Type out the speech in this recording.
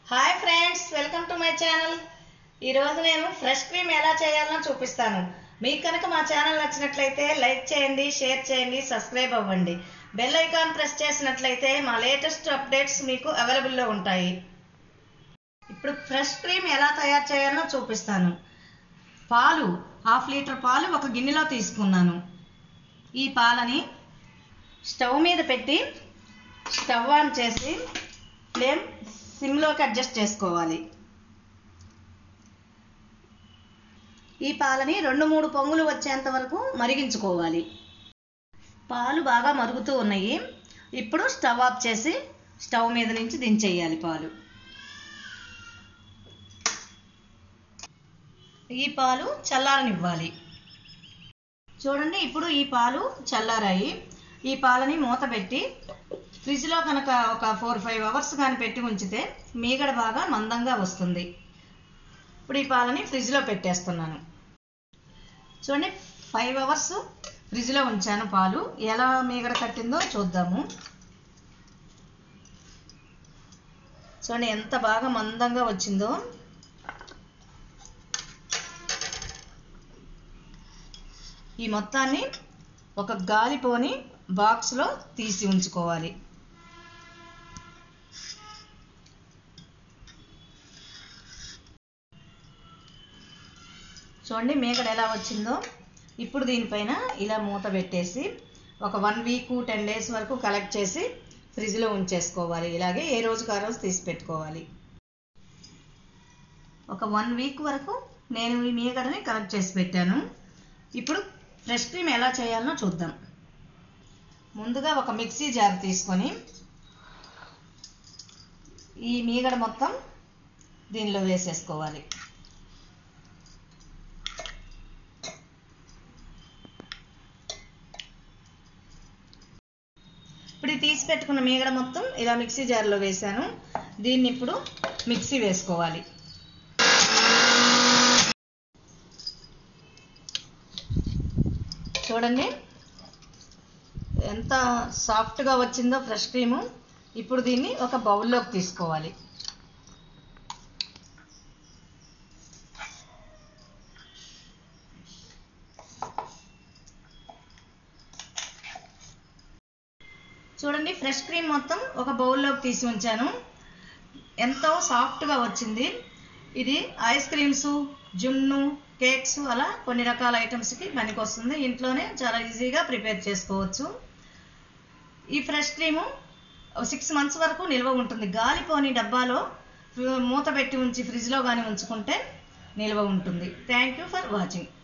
hi friends welcome to my channel ఈరోజు నేను fresh cream ఎలా చేయాలో చూపిస్తాను మీకు కనుక మా ఛానల్ నచ్చినట్లయితే లైక్ చేయండి షేర్ చేయండి సబ్స్క్రైబ్ అవ్వండి బెల్ ఐకాన్ ప్రెస్ చేసినట్లయితే మా లేటెస్ట్ అప్డేట్స్ మీకు అవైలబుల్లో ఉంటాయి ఇప్పుడు ఫ్రెష్ క్రీమ్ ఎలా తయారు చేయాలో చూపిస్తాను పాలు హాఫ్ లీటర్ పాలు ఒక గిన్నెలో తీసుకున్నాను ఈ పాలని స్టవ్ మీద పెట్టి స్టవ్ ఆన్ చేసి ఫ్లేమ్ సిమ్లోకి అడ్జస్ట్ చేసుకోవాలి ఈ పాలని రెండు మూడు పొంగులు వచ్చేంత వరకు మరిగించుకోవాలి పాలు బాగా మరుగుతూ ఉన్నాయి ఇప్పుడు స్టవ్ ఆఫ్ చేసి స్టవ్ మీద నుంచి దించేయాలి పాలు ఈ పాలు చల్లారనివ్వాలి చూడండి ఇప్పుడు ఈ పాలు చల్లారాయి ఈ పాలని మూత పెట్టి ఫ్రిడ్జ్లో కనుక ఒక ఫోర్ ఫైవ్ అవర్స్ కానీ పెట్టి ఉంచితే మీగడ బాగా మందంగా వస్తుంది ఇప్పుడు ఈ పాలని ఫ్రిడ్జ్లో పెట్టేస్తున్నాను చూడండి ఫైవ్ అవర్స్ ఫ్రిడ్జ్లో ఉంచాను పాలు ఎలా మీగడ కట్టిందో చూద్దాము చూడండి ఎంత బాగా మందంగా వచ్చిందో ఈ మొత్తాన్ని ఒక గాలిపోని బాక్స్లో తీసి ఉంచుకోవాలి చూడండి మేకడ ఎలా వచ్చిందో ఇప్పుడు దీనిపైన ఇలా మూత పెట్టేసి ఒక వన్ వీక్ టెన్ డేస్ వరకు కలెక్ట్ చేసి ఫ్రిడ్జ్లో ఉంచేసుకోవాలి ఇలాగే ఏ రోజుకు ఆ రోజు తీసి పెట్టుకోవాలి ఒక వన్ వీక్ వరకు నేను ఈ మీగడని కలెక్ట్ చేసి పెట్టాను ఇప్పుడు ఫ్రెష్ క్రీమ్ ఎలా చేయాలో చూద్దాం ముందుగా ఒక మిక్సీ జార్ తీసుకొని ఈ మీగడ మొత్తం దీనిలో వేసేసుకోవాలి ఇప్పుడు ఈ తీసి పెట్టుకున్న మీగడ మొత్తం ఇలా మిక్సీ జార్లో వేసాను దీన్ని ఇప్పుడు మిక్సీ వేసుకోవాలి చూడండి ఎంత సాఫ్ట్గా వచ్చిందో ఫ్రెష్ క్రీము ఇప్పుడు దీన్ని ఒక బౌల్లోకి తీసుకోవాలి చూడండి ఫ్రెష్ క్రీమ్ మొత్తం ఒక బౌల్లోకి తీసి ఉంచాను ఎంతో సాఫ్ట్గా వచ్చింది ఇది ఐస్ క్రీమ్స్ జున్ను కేక్స్ అలా కొన్ని రకాల ఐటమ్స్కి పనికొస్తుంది ఇంట్లోనే చాలా ఈజీగా ప్రిపేర్ చేసుకోవచ్చు ఈ ఫ్రెష్ క్రీము సిక్స్ మంత్స్ వరకు నిల్వ ఉంటుంది గాలిపోని డబ్బాలో మూత పెట్టి ఉంచి ఫ్రిడ్జ్లో కానీ ఉంచుకుంటే నిల్వ ఉంటుంది థ్యాంక్ యూ ఫర్ వాచింగ్